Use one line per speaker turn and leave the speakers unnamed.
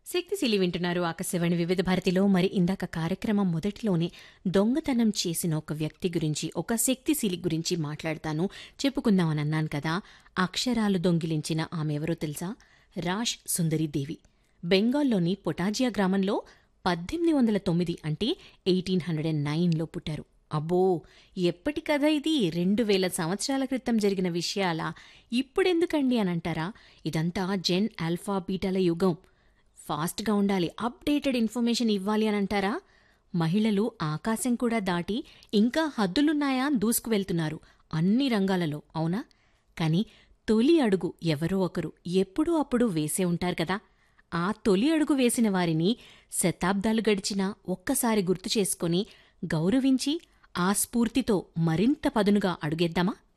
శక్తిశీలి వింటున్నారు ఆకాశవాణి వివిధ భారతిలో మరి ఇందాక కార్యక్రమం మొదటిలోనే దొంగతనం చేసిన ఒక వ్యక్తి గురించి ఒక శక్తిశీలి గురించి మాట్లాడతాను చెప్పుకుందామని అన్నాను కదా అక్షరాలు దొంగిలించిన ఆమె ఎవరో తెలుసా రాష్ సుందరీదేవి బెంగాల్లోని పొటాజియా గ్రామంలో పద్దెనిమిది వందల తొమ్మిది అంటే ఎయిటీన్ హండ్రెడ్ అండ్ నైన్లో పుట్టారు అబ్బో ఎప్పటి కథ ఇది రెండు వేల సంవత్సరాల క్రితం జరిగిన విషయాలా ఇప్పుడెందుకండి అని అంటారా ఇదంతా జెన్ ఆల్ఫా బీటాల యుగం ఫాస్ట్గా ఉండాలి అప్డేటెడ్ ఇన్ఫర్మేషన్ ఇవ్వాలి అని అంటారా మహిళలు ఆకాశం కూడా దాటి ఇంకా హద్దులున్నాయా అని దూసుకువెళ్తున్నారు అన్ని రంగాలలో అవునా కానీ తొలి అడుగు ఎవరో ఒకరు ఎప్పుడూ అప్పుడు వేసే ఉంటారు కదా ఆ తొలి అడుగు వేసిన వారిని శతాబ్దాలు గడిచినా ఒక్కసారి గుర్తు చేసుకొని గౌరవించి ఆ స్ఫూర్తితో మరింత పదునుగా అడుగేద్దామా